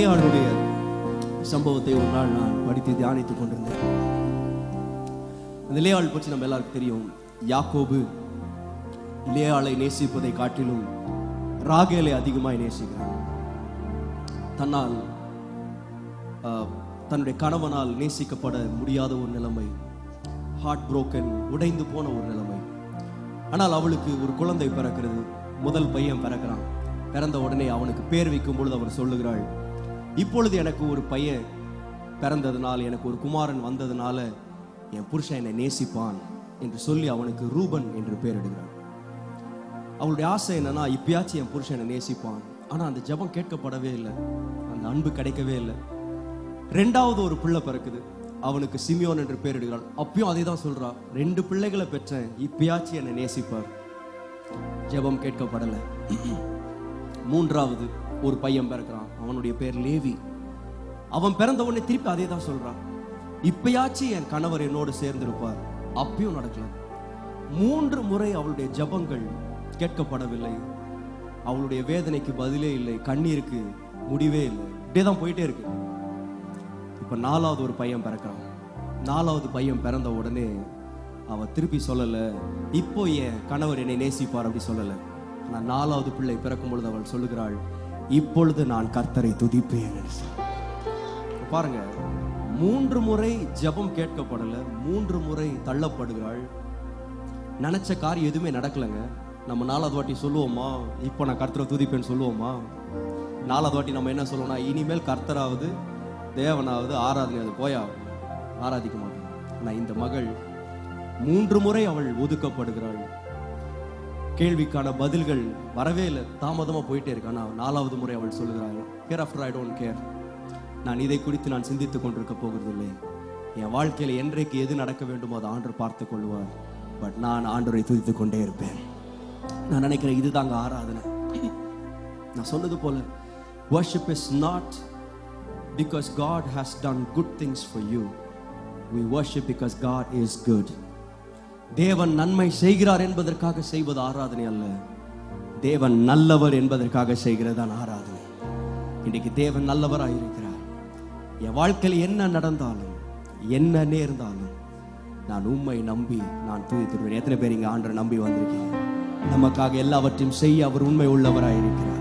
லேயாளுடைய சம்பவத்தை ஒரு நாள் நான் படித்து தியானித்துக் கொண்டிருந்தேன் அந்த லேயாள் பற்றி நம்ம எல்லாருக்கும் தெரியும் யாக்கோபு லேயாளை நேசிப்பதை காட்டிலும் ராகேலை அதிகமாய் நேசிக்கிறான் தன்னால் ஆஹ், தன்னுடைய கணவனால் நேசிக்கப்பட முடியாத ஒரு நிலைமை ஹார்ட் புரோக்கன் உடைந்து போன ஒரு நிலைமை ஆனால் அவளுக்கு ஒரு குழந்தை பிறக்கிறது முதல் பையன் பிறக்கிறான் பிறந்த உடனே அவனுக்கு பேர் வைக்கும் பொழுது அவர் சொல்லுகிறாள் இப்பொழுது எனக்கு ஒரு பையன் பிறந்ததுனால் எனக்கு ஒரு குமாரன் வந்ததுனால என் புருஷன் என்னை நேசிப்பான் என்று சொல்லி அவனுக்கு ரூபன் என்று பெயரிடுகிறாள் அவளுடைய ஆசை என்னன்னா இப்பயாச்சும் என் புருஷனை நேசிப்பான் ஆனா அந்த ஜெபம் கேட்கப்படவே இல்லை அந்த அன்பு கிடைக்கவே இல்லை ரெண்டாவது ஒரு பிள்ளை பிறக்குது அவனுக்கு சிமியோன் என்று பெயரிடுகிறாள் அப்பயும் அதே தான் சொல்றா ரெண்டு பிள்ளைகளை பெற்றேன் இப்பயாச்சும் என்னை நேசிப்பார் ஜெபம் கேட்கப்படலை மூன்றாவது ஒரு பையன் பிறக்கிறான் அவனுடைய பேர் லேவி அவன் பிறந்த உடனே திருப்பி அதே தான் சொல்றான் இப்பயாச்சும் என் கணவர் என்னோடு சேர்ந்திருப்பார் அப்பயும் நடக்கல மூன்று முறை அவளுடைய ஜெபங்கள் கேட்கப்படவில்லை அவளுடைய வேதனைக்கு பதிலே இல்லை கண்ணீருக்கு முடிவே இல்லை இப்படியே தான் போயிட்டே இருக்கு இப்ப நாலாவது ஒரு பையன் பிறக்கிறான் நாலாவது பையன் பிறந்த உடனே அவ திருப்பி சொல்லல இப்போ என் கணவர் என்னை நேசிப்பார் அப்படி சொல்லல ஆனா நாலாவது பிள்ளை பிறக்கும் பொழுது அவள் சொல்லுகிறாள் இப்பொழுது நான் கர்த்தரை துதிப்பேன் என்று சொன்னாள். பாருங்க மூன்று முறை ஜெபம் கேட்கப்படல மூன்று முறை தள்ளப்படுகிறாள் நினைச்ச காரியம் எதுவுமே நடக்கலைங்க நம்ம நாலாவது வாட்டி சொல்லுவோமா இப்போ நான் கர்த்தரை துதிப்பேன்னு சொல்லுவோமா நாலாவது வாட்டி நம்ம என்ன சொல்லுவோம்னா இனிமேல் கர்த்தராவது தேவனாவது ஆராதனை அது போயா ஆராதிக்க மாட்டோம் ஆனால் இந்த மகள் மூன்று முறை அவள் ஒதுக்கப்படுகிறாள் கேள்விக்கான பதில்கள் வரவே இல்லை தாமதமா போயிட்டே இருக்கு ஆனா நாலாவது முறை அவள் சொல்லுகிறாள் care after I don't care நான் இதை குறித்து நான் சிந்தித்துக் கொண்டிருக்க போகிறதில்லை என் வாழ்க்கையில என்றைக்கு எது நடக்க வேண்டுமோ அதை ஆண்டவர் பார்த்துக் கொள்வார் பட் நான் ஆண்டவரை துதித்துக் கொண்டே இருப்பேன் நான் நினைக்கிறேன் இதுதாங்க ஆராதனை நான் சொன்னது போல worship is not because God has done good things for you we worship because God is good தேவன் நன்மை செய்கிறார் என்பதற்காக செய்வது ஆராதனை அல்ல தேவன் நல்லவர் என்பதற்காக செய்கிறதான் ஆராதனை இன்னைக்கு தேவன் நல்லவராய் இருக்கிறார் என் வாழ்க்கையில் என்ன நடந்தாலும் என்ன நேர்ந்தாலும் நான் உண்மை நம்பி நான் துதித்துடுவேன் எத்தனை பேர் இங்க ஆண்டரை நம்பி வந்திருக்கீங்க நமக்காக எல்லாவற்றையும் செய்ய அவர் உண்மை உள்ளவராய் இருக்கிறார்